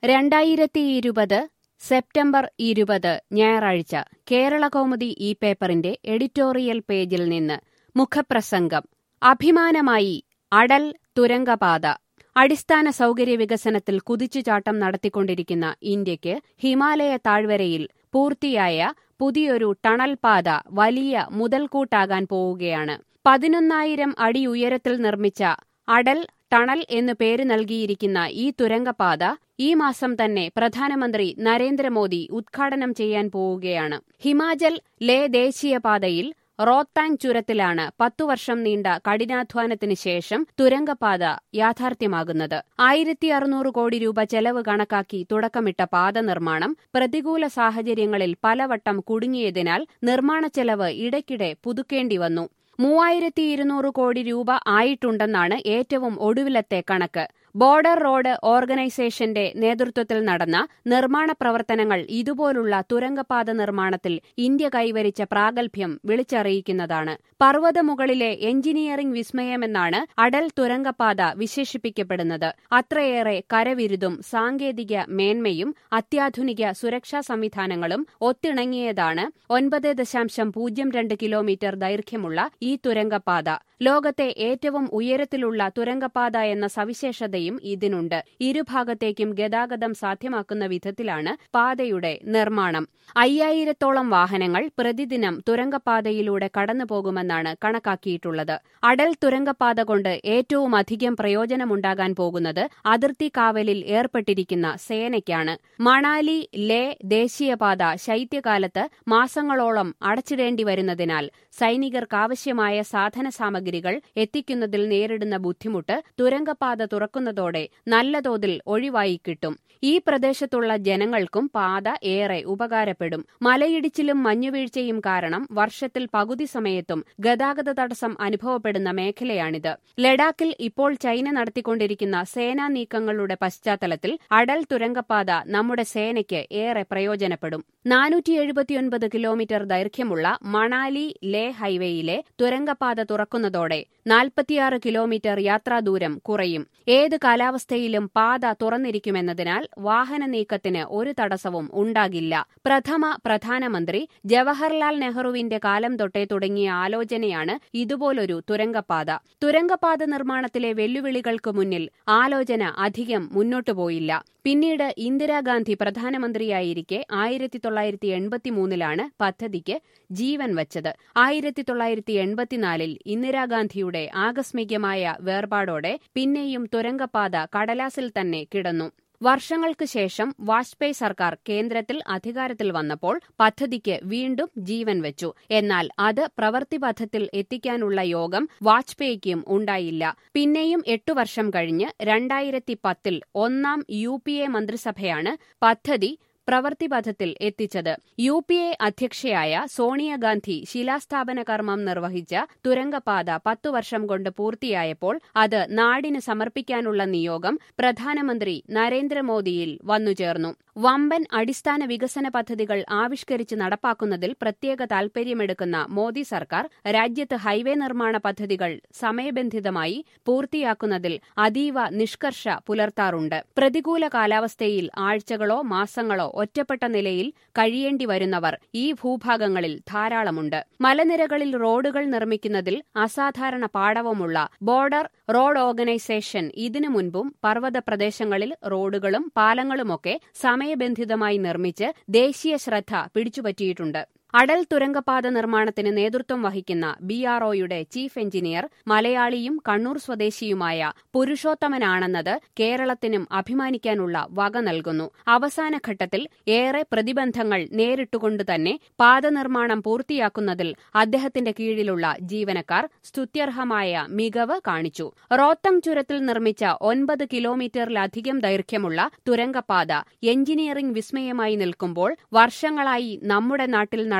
രണ്ടായിരത്തി ഇരുപത് സെപ്റ്റംബർ ഇരുപത് ഞായറാഴ്ച കേരളകൗമുദി ഈ പേപ്പറിന്റെ എഡിറ്റോറിയൽ പേജിൽ നിന്ന് മുഖപ്രസംഗം അഭിമാനമായി അടൽ തുരങ്കപാത അടിസ്ഥാന സൗകര്യ വികസനത്തിൽ കുതിച്ചുചാട്ടം നടത്തിക്കൊണ്ടിരിക്കുന്ന ഇന്ത്യക്ക് ഹിമാലയ താഴ്വരയിൽ പൂർത്തിയായ പുതിയൊരു ടണൽ പാത വലിയ മുതൽക്കൂട്ടാകാൻ പോവുകയാണ് പതിനൊന്നായിരം അടി ഉയരത്തിൽ നിർമ്മിച്ച അടൽ ടണൽ എന്നു പേര് നൽകിയിരിക്കുന്ന ഈ തുരങ്കപാത ഈ മാസം തന്നെ പ്രധാനമന്ത്രി നരേന്ദ്രമോദി ഉദ്ഘാടനം ചെയ്യാൻ പോവുകയാണ് ഹിമാചൽ ലേ ദേശീയപാതയിൽ റോത്താങ് ചുരത്തിലാണ് പത്തു വർഷം നീണ്ട കഠിനാധ്വാനത്തിന് ശേഷം തുരങ്കപാത യാഥാർത്ഥ്യമാകുന്നത് ആയിരത്തി അറുന്നൂറ് കോടി രൂപ ചെലവ് കണക്കാക്കി തുടക്കമിട്ട പാത നിർമ്മാണം പ്രതികൂല സാഹചര്യങ്ങളിൽ പലവട്ടം കുടുങ്ങിയതിനാൽ നിർമ്മാണ ചെലവ് ഇടയ്ക്കിടെ പുതുക്കേണ്ടി വന്നു മൂവായിരത്തി ഇരുന്നൂറ് കോടി രൂപ ആയിട്ടുണ്ടെന്നാണ് ഏറ്റവും ഒടുവിലത്തെ കണക്ക് ബോർഡർ റോഡ് ഓർഗനൈസേഷന്റെ നേതൃത്വത്തിൽ നടന്ന നിർമ്മാണ പ്രവർത്തനങ്ങൾ ഇതുപോലുള്ള തുരങ്കപാത നിർമ്മാണത്തിൽ ഇന്ത്യ കൈവരിച്ച പ്രാഗൽഭ്യം വിളിച്ചറിയിക്കുന്നതാണ് പർവ്വതമുകളിലെ എഞ്ചിനീയറിംഗ് വിസ്മയമെന്നാണ് അടൽ തുരങ്കപാത വിശേഷിപ്പിക്കപ്പെടുന്നത് അത്രയേറെ കരവിരുതും സാങ്കേതിക മേന്മയും അത്യാധുനിക സുരക്ഷാ സംവിധാനങ്ങളും ഒത്തിണങ്ങിയതാണ് ഒൻപത് ദശാംശം പൂജ്യം രണ്ട് കിലോമീറ്റർ ദൈർഘ്യമുള്ള ഈ തുരങ്കപാത ലോകത്തെ ഏറ്റവും ഉയരത്തിലുള്ള തുരങ്കപാത എന്ന സവിശേഷതയും ഇതിനുണ്ട് ഇരുഭാഗത്തേക്കും ഗതാഗതം സാധ്യമാക്കുന്ന വിധത്തിലാണ് പാതയുടെ നിർമ്മാണം അയ്യായിരത്തോളം വാഹനങ്ങൾ പ്രതിദിനം തുരങ്കപാതയിലൂടെ കടന്നുപോകുമെന്നാണ് കണക്കാക്കിയിട്ടുള്ളത് അടൽ തുരങ്കപാത കൊണ്ട് ഏറ്റവും അധികം പ്രയോജനമുണ്ടാകാൻ പോകുന്നത് അതിർത്തി കാവലിൽ ഏർപ്പെട്ടിരിക്കുന്ന സേനയ്ക്കാണ് മണാലി ലേ ദേശീയപാത ശൈത്യകാലത്ത് മാസങ്ങളോളം അടച്ചിടേണ്ടി വരുന്നതിനാൽ സൈനികർക്കാവശ്യമായ സാധന സാമഗ്രികൾ എത്തിക്കുന്നതിൽ നേരിടുന്ന ബുദ്ധിമുട്ട് തുരങ്കപാത തുറക്കുന്നതോടെ നല്ല തോതിൽ ഒഴിവായി കിട്ടും ഈ പ്രദേശത്തുള്ള ജനങ്ങൾക്കും പാത ഏറെ ഉപകാരപ്പെടും മലയിടിച്ചിലും മഞ്ഞുവീഴ്ചയും കാരണം വർഷത്തിൽ പകുതി സമയത്തും ഗതാഗത തടസ്സം അനുഭവപ്പെടുന്ന മേഖലയാണിത് ലഡാക്കിൽ ഇപ്പോൾ ചൈന നടത്തിക്കൊണ്ടിരിക്കുന്ന സേനാ നീക്കങ്ങളുടെ പശ്ചാത്തലത്തിൽ അടൽ തുരങ്കപാത നമ്മുടെ സേനയ്ക്ക് ഏറെ പ്രയോജനപ്പെടും നാനൂറ്റി എഴുപത്തിയൊൻപത് കിലോമീറ്റർ ദൈർഘ്യമുള്ള മണാലി ലേ ഹൈവേയിലെ തുരങ്കപാത തുറക്കുന്നതോടെ നാൽപ്പത്തിയാറ് കിലോമീറ്റർ യാത്രാദൂരം കുറയും ഏത് കാലാവസ്ഥയിലും പാത തുറന്നിരിക്കുമെന്നതിനാൽ വാഹന നീക്കത്തിന് ഒരു തടസ്സവും ഉണ്ടാകില്ല പ്രഥമ പ്രധാനമന്ത്രി ജവഹർലാൽ നെഹ്റുവിന്റെ കാലം തൊട്ടേ തുടങ്ങിയ ആലോചനയാണ് ഇതുപോലൊരു തുരങ്കപാത തുരങ്കപാത നിർമ്മാണത്തിലെ വെല്ലുവിളികൾക്ക് മുന്നിൽ ആലോചന അധികം മുന്നോട്ടു പോയില്ല പിന്നീട് ഇന്ദിരാഗാന്ധി പ്രധാനമന്ത്രിയായിരിക്കെ ആയിരത്തി തൊള്ളായിരത്തി എൺപത്തിമൂന്നിലാണ് പദ്ധതിക്ക് ജീവൻ വച്ചത് ആയിരത്തി തൊള്ളായിരത്തി എൺപത്തിനാലിൽ ഇന്ദിരാഗാന്ധിയുടെ ആകസ്മികമായ വേർപാടോടെ പിന്നെയും തുരങ്കപാത കടലാസിൽ തന്നെ കിടന്നു വർഷങ്ങൾക്ക് ശേഷം വാജ്പേയി സർക്കാർ കേന്ദ്രത്തിൽ അധികാരത്തിൽ വന്നപ്പോൾ പദ്ധതിക്ക് വീണ്ടും ജീവൻ വെച്ചു എന്നാൽ അത് പ്രവൃത്തിപഥത്തിൽ എത്തിക്കാനുള്ള യോഗം വാജ്പേയിക്കും ഉണ്ടായില്ല പിന്നെയും എട്ടു വർഷം കഴിഞ്ഞ് രണ്ടായിരത്തി പത്തിൽ ഒന്നാം യു മന്ത്രിസഭയാണ് പദ്ധതി പ്രവൃത്തിപഥത്തിൽ എത്തിച്ചത് യു പി എ അധ്യക്ഷയായ സോണിയാഗാന്ധി ശിലാസ്ഥാപന കർമ്മം നിർവഹിച്ച തുരങ്കപാത പത്തു വർഷം കൊണ്ട് പൂർത്തിയായപ്പോൾ അത് നാടിന് സമർപ്പിക്കാനുള്ള നിയോഗം പ്രധാനമന്ത്രി നരേന്ദ്രമോദിയിൽ വന്നുചേർന്നു വമ്പൻ അടിസ്ഥാന വികസന പദ്ധതികൾ ആവിഷ്കരിച്ച് നടപ്പാക്കുന്നതിൽ പ്രത്യേക താൽപര്യമെടുക്കുന്ന മോദി സർക്കാർ രാജ്യത്ത് ഹൈവേ നിർമ്മാണ പദ്ധതികൾ സമയബന്ധിതമായി പൂർത്തിയാക്കുന്നതിൽ അതീവ നിഷ്കർഷ പുലർത്താറുണ്ട് പ്രതികൂല കാലാവസ്ഥയിൽ ആഴ്ചകളോ മാസങ്ങളോ ഒറ്റപ്പെട്ട നിലയിൽ കഴിയേണ്ടി വരുന്നവർ ഈ ഭൂഭാഗങ്ങളിൽ ധാരാളമുണ്ട് മലനിരകളിൽ റോഡുകൾ നിർമ്മിക്കുന്നതിൽ അസാധാരണ പാടവമുള്ള ബോർഡർ റോഡ് ഓർഗനൈസേഷൻ ഇതിനു മുൻപും പർവ്വത പ്രദേശങ്ങളിൽ റോഡുകളും പാലങ്ങളുമൊക്കെ സമയബന്ധിതമായി നിർമ്മിച്ച് ദേശീയ ശ്രദ്ധ പിടിച്ചുപറ്റിയിട്ടുണ്ട് അടൽ തുരങ്കപാത നിർമ്മാണത്തിന് നേതൃത്വം വഹിക്കുന്ന ബി ആർ ഒയുടെ ചീഫ് എഞ്ചിനീയർ മലയാളിയും കണ്ണൂർ സ്വദേശിയുമായ പുരുഷോത്തമനാണെന്നത് കേരളത്തിനും അഭിമാനിക്കാനുള്ള വക നൽകുന്നു അവസാന ഘട്ടത്തിൽ ഏറെ പ്രതിബന്ധങ്ങൾ നേരിട്ടുകൊണ്ട് തന്നെ പാത നിർമ്മാണം പൂർത്തിയാക്കുന്നതിൽ അദ്ദേഹത്തിന്റെ കീഴിലുള്ള ജീവനക്കാർ സ്തുത്യർഹമായ മികവ് കാണിച്ചു റോത്തങ് ചുരത്തിൽ നിർമ്മിച്ച ഒൻപത് കിലോമീറ്ററിലധികം ദൈർഘ്യമുള്ള തുരങ്കപാത എഞ്ചിനീയറിംഗ് വിസ്മയമായി നിൽക്കുമ്പോൾ വർഷങ്ങളായി നമ്മുടെ നാട്ടിൽ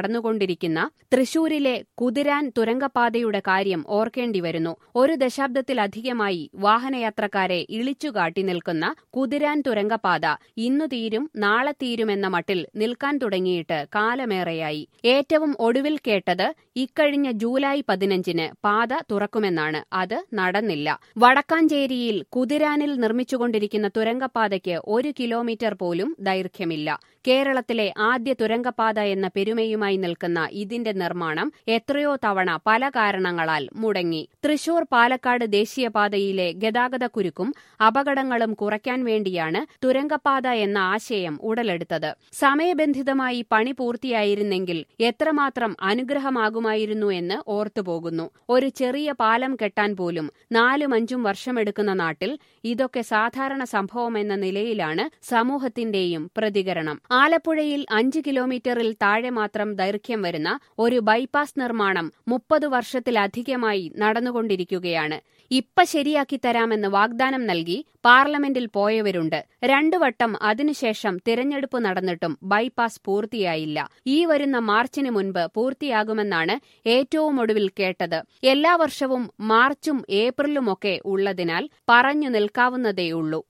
നടന്നുകൊണ്ടിരിക്കുന്ന തൃശൂരിലെ കുതിരാൻ തുരങ്കപാതയുടെ കാര്യം ഓർക്കേണ്ടി വരുന്നു ഒരു ദശാബ്ദത്തിലധികമായി വാഹനയാത്രക്കാരെ ഇളിച്ചുകാട്ടി നിൽക്കുന്ന കുതിരാൻ തുരങ്കപാത ഇന്നു തീരും നാളെ തീരുമെന്ന മട്ടിൽ നിൽക്കാൻ തുടങ്ങിയിട്ട് കാലമേറെയായി ഏറ്റവും ഒടുവിൽ കേട്ടത് ഇക്കഴിഞ്ഞ ജൂലൈ പതിനഞ്ചിന് പാത തുറക്കുമെന്നാണ് അത് നടന്നില്ല വടക്കാഞ്ചേരിയിൽ കുതിരാനിൽ നിർമ്മിച്ചുകൊണ്ടിരിക്കുന്ന തുരങ്കപാതയ്ക്ക് ഒരു കിലോമീറ്റർ പോലും ദൈർഘ്യമില്ല കേരളത്തിലെ ആദ്യ തുരങ്കപാത എന്ന പെരുമയുമായി നിൽക്കുന്ന ഇതിന്റെ നിർമ്മാണം എത്രയോ തവണ പല കാരണങ്ങളാൽ മുടങ്ങി തൃശൂർ പാലക്കാട് ദേശീയപാതയിലെ ഗതാഗതക്കുരുക്കും അപകടങ്ങളും കുറയ്ക്കാൻ വേണ്ടിയാണ് തുരങ്കപാത എന്ന ആശയം ഉടലെടുത്തത് സമയബന്ധിതമായി പണി പൂർത്തിയായിരുന്നെങ്കിൽ എത്രമാത്രം അനുഗ്രഹമാകുമായിരുന്നു എന്ന് ഓർത്തുപോകുന്നു ഒരു ചെറിയ പാലം കെട്ടാൻ പോലും നാലും അഞ്ചും വർഷമെടുക്കുന്ന നാട്ടിൽ ഇതൊക്കെ സാധാരണ സംഭവമെന്ന നിലയിലാണ് സമൂഹത്തിന്റെയും പ്രതികരണം ആലപ്പുഴയിൽ അഞ്ച് കിലോമീറ്ററിൽ താഴെ മാത്രം ദൈർഘ്യം വരുന്ന ഒരു ബൈപ്പാസ് നിർമ്മാണം മുപ്പത് വർഷത്തിലധികമായി നടന്നുകൊണ്ടിരിക്കുകയാണ് ഇപ്പ ശരിയാക്കി തരാമെന്ന് വാഗ്ദാനം നൽകി പാർലമെന്റിൽ പോയവരുണ്ട് രണ്ടു വട്ടം അതിനുശേഷം തിരഞ്ഞെടുപ്പ് നടന്നിട്ടും ബൈപ്പാസ് പൂർത്തിയായില്ല ഈ വരുന്ന മാർച്ചിന് മുൻപ് പൂർത്തിയാകുമെന്നാണ് ഏറ്റവും ഒടുവിൽ കേട്ടത് എല്ലാ വർഷവും മാർച്ചും ഏപ്രിലുമൊക്കെ ഉള്ളതിനാൽ പറഞ്ഞു നിൽക്കാവുന്നതേയുള്ളൂ